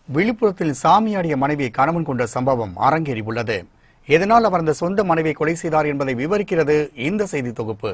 விழுப்புரத்தில் சாமியாடிய மனைவியை கணவன் கொண்ட சம்பவம் அரங்கேறியுள்ளது எதனால் அவர் அந்த சொந்த மனைவியை கொலை செய்தார் என்பதை விவரிக்கிறது இந்த செய்தி தொகுப்பு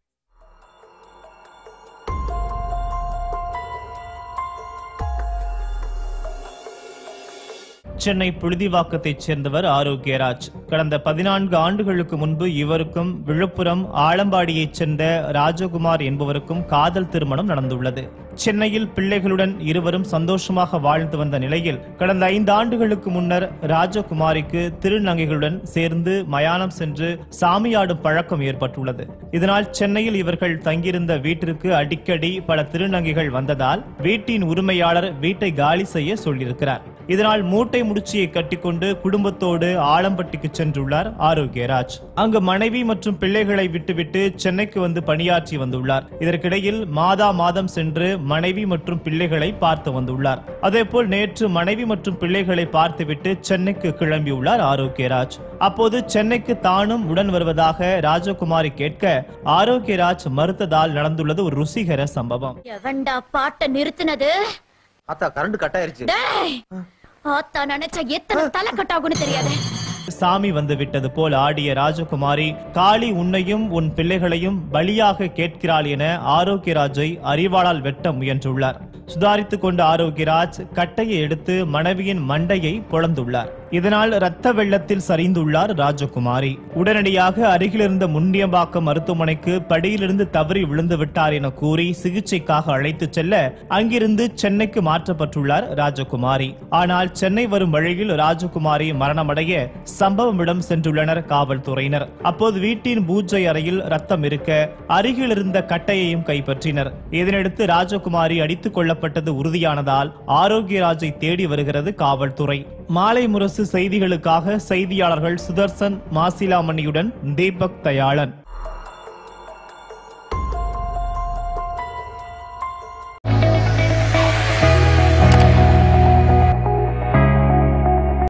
சென்னை புழுதிவாக்கத்தைச் சேர்ந்தவர் ஆரோக்கியராஜ் கடந்த பதினான்கு ஆண்டுகளுக்கு முன்பு இவருக்கும் விழுப்புரம் ஆலம்பாடியைச் சேர்ந்த ராஜகுமார் என்பவருக்கும் காதல் திருமணம் நடந்துள்ளது சென்னையில் பிள்ளைகளுடன் இருவரும் சந்தோஷமாக வாழ்ந்து வந்த நிலையில் கடந்த ஐந்து ஆண்டுகளுக்கு முன்னர் ராஜகுமாரிக்கு திருநங்கைகளுடன் சேர்ந்து மயானம் சென்று சாமியாடும் பழக்கம் ஏற்பட்டுள்ளது இதனால் சென்னையில் இவர்கள் தங்கியிருந்த வீட்டிற்கு அடிக்கடி பல திருநங்கைகள் வந்ததால் வீட்டின் உரிமையாளர் வீட்டை காலி செய்ய சொல்லியிருக்கிறார் இதனால் மூட்டை முடிச்சியை கட்டிக்கொண்டு குடும்பத்தோடு ஆலம்பட்டிக்கு சென்றுள்ளார் ஆரோக்கியராஜ் அங்கு மனைவி மற்றும் பிள்ளைகளை விட்டுவிட்டு சென்னைக்கு வந்து பணியாற்றி வந்துள்ளார் இதற்கிடையில் மாதா மாதம் சென்று மனைவி மற்றும் பிள்ளைகளை பார்த்து வந்துள்ளார் அதேபோல் நேற்று மனைவி மற்றும் பிள்ளைகளை பார்த்துவிட்டு சென்னைக்கு கிளம்பியுள்ளார் ஆரோக்கியராஜ் அப்போது சென்னைக்கு தானும் உடன் வருவதாக ராஜகுமாரி கேட்க ஆரோக்கியராஜ் மறுத்ததால் நடந்துள்ளது ஒரு ருசிகர சம்பவம் எவன்டா பாட்ட நிறுத்தினது அத்தா கரண்ட் கட் ஆயிருச்சு டேய் ஆத்தா நினைச்சா எத்தனை தலை கட்டாகும்னு தெரியாது சாமி வந்து விட்டது போல் ஆடிய ராஜகுமாரி காளி உன்னையும் உன் பிள்ளைகளையும் பலியாக கேட்கிறாள் என ஆரோக்கியராஜை அறிவாளால் வெட்ட முயன்றுள்ளார் சுதாரித்துக் கொண்ட ஆரோக்கியராஜ் கட்டையை எடுத்து மனைவியின் மண்டையை பொளந்துள்ளார் இதனால் இரத்த வெள்ளத்தில் சரிந்துள்ளார் ராஜகுமாரி உடனடியாக அருகிலிருந்த முண்டியம்பாக்கம் மருத்துவமனைக்கு படியிலிருந்து தவறி விழுந்து விட்டார் என கூறி சிகிச்சைக்காக அழைத்துச் செல்ல அங்கிருந்து சென்னைக்கு மாற்றப்பட்டுள்ளார் ராஜகுமாரி ஆனால் சென்னை வரும் வழியில் ராஜகுமாரி மரணமடைய சம்பவம் இடம் சென்றுள்ளனர் காவல்துறையினர் அப்போது வீட்டின் பூஜை அறையில் ரத்தம் இருக்க அருகில் இருந்த கட்டையையும் கைப்பற்றினர் இதனையடுத்து ராஜகுமாரி அடித்துக் கொள்ளப்பட்டது உறுதியானதால் ஆரோக்கியராஜை தேடி வருகிறது காவல்துறை மாலை முரசு செய்திகளுக்காக செய்தியாளர்கள் சுதர்சன் மாசிலாமணியுடன் தீபக் தயாளன்